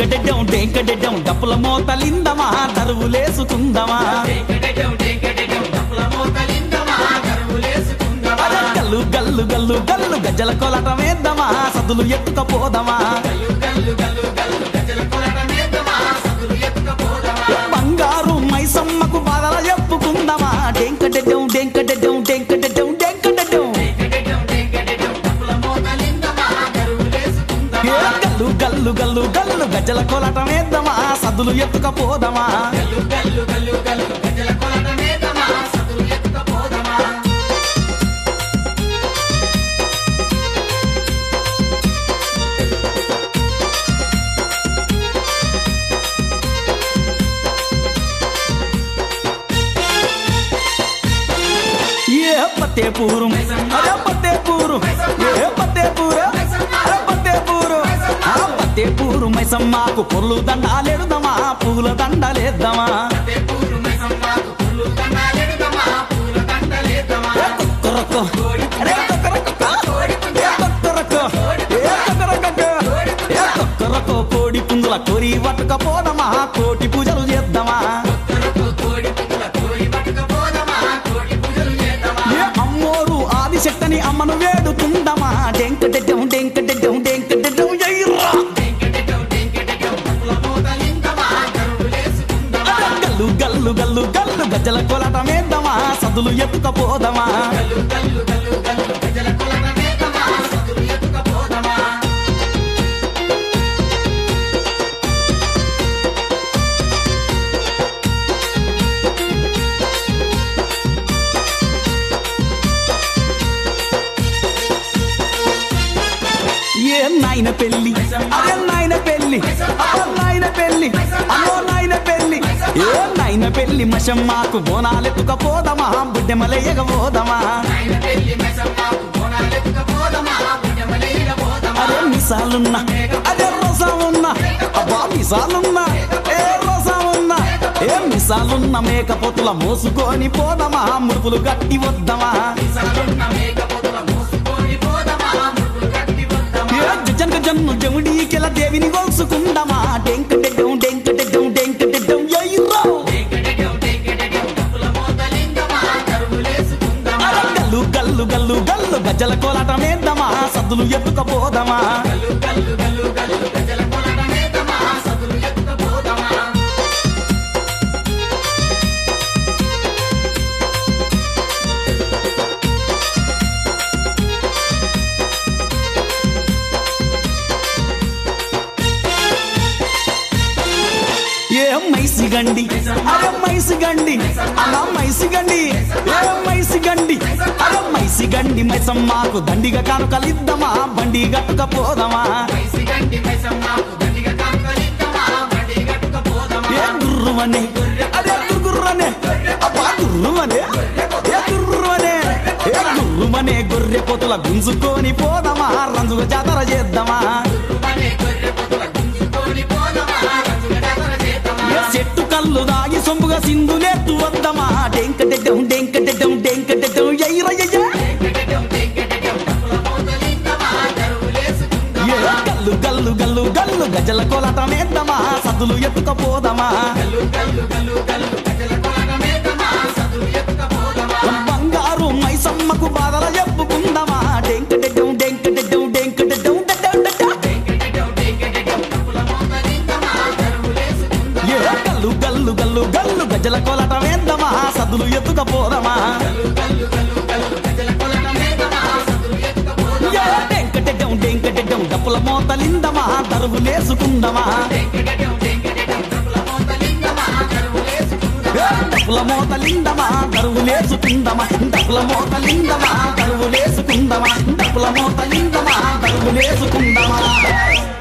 డెంకడెడ్డం డెంకడెడ్డం డప్పుల మోతలిందమా దరువులేసుకుందమా అరే గల్లు గల్లు గల్లు గల్లు గజ్జల కొలట వేద్దామా సదులు ఎత్తుకపోదమా బంగారు మైసమ్మకు బాధల చెప్పుకుందామా డెంకడెడ్డం డెంకడెడ్డం డెంకడెడ్డం డెంకడెడ్డం ఏ గల్లు గల్లు గల్లు గల్లు గజ్జల కొలట వేద్దామా సదులు ఎత్తుకపోదమా ఏ పత్తే పూరు అరే పత్తే పూరు ఏ పత్తే పూరు అరే పత్తే పూరు ఆ పత్తే పూరు మైసమ్మకు పొర్లు దండాలెడుదమా పూల దండలేద్దామా ఏ కొక్కరొక్క, అరే కొక్కరొక్క, ఏ కొక్కరొక్క, ఏ కొక్కరొక్క, ఏ కొక్కరొక్క కోడి పుంజుల కోరి పట్టుకపోదమా కోటి పూజలు చేద్దామా ఏ అమ్మోరు ఆదిశక్తిని అమ్మను వేడుకుందమా డెంకడెడ్డం డెంకడెడ్డం డెంకడెడ్డం ఎయ్యరా గల్లు గల్లు గల్లు గల్లు గజ్జల కొలట మేద్దామా సదులు ఎత్తుకపోదమా ఏ నాయన పెళ్లి అరే నాయన పెళ్లి అరే నాయన పెళ్లి అమ్మో నాయన పెళ్లి ఏ నాయన పెళ్లి మషమ్మాకు బోనాలెత్తుకపోదమా బుడ్డెమలయ్యగబోదమా అరే మిసాలున్నా అదే రోజా ఉన్నా అబ్బా మిసాలున్నా ఏ రోజా ఉన్నా ఏ మిసాలున్న మేకపోతుల మోసుకొని పోదమా ముడుపులు గట్టి వద్దమా ఏ జనక జన్మ జముడీకెల దేవిని గోల్సుకుందమా డెంకటెడ్డం డెంకటెడ్డం డెంకటెడ్డం ఎయ్యరా అరే గల్లు గల్లు గల్లు గల్లు గజ్జల కోలాట మేద్దామా సద్దులు ఎత్తుకపోదమా ఏ మైసిగండి అరే మైసిగండి అలా మైసిగండి ఏ మైసిగండి అరే మైసిగండి మైసమ్మాకు దండిగా కానుకలిద్దామా బండి గట్టుకపోదమా ఏ గుర్రువనే అరే గుర్రువనే అబ్బా గుర్రువనే ఏ గుర్రువనే ఏ గుర్రువనే గొర్రె పొతుల గుంజుకొని పోదమా రంజుగా జాతర చేద్దామా ఏ చెట్టు కళ్ళు దాగి సొంపుగా సింధులేత్తు వద్దమా డెంకటెడ్డం డెంకటెడ్డం డెంకటెడ్డం ఎయ్యరయ్య ఏ గల్లు గల్లు గల్లు గల్లు గజల కోలాట మేద్దామా సద్దులు ఎత్తుకపోదమా బంగారు మైసమ్మకు బాధల చెప్పుకుందామా డెంకటెడ్డం డెంకటెడ్డం డెంకటెడ్డం డడ్డం డడ్డా. ఏ గల్లు గల్లు గల్లు గల్లు గజ్జల కోలాట వేద్దామా సద్దులు ఎత్తుకపోదమా ఏ డెంకటెడ్డం డెంకటెడ్డం డప్పుల మోతలిందమా దరువులేసుకుందమా ఏ డప్పుల మోతలిందమా దరువులేసుకుందమా డప్పుల మోతలిందమా దరువులేసుకుందమా డప్పుల మోతలిందమా దరువులేసుకుందమా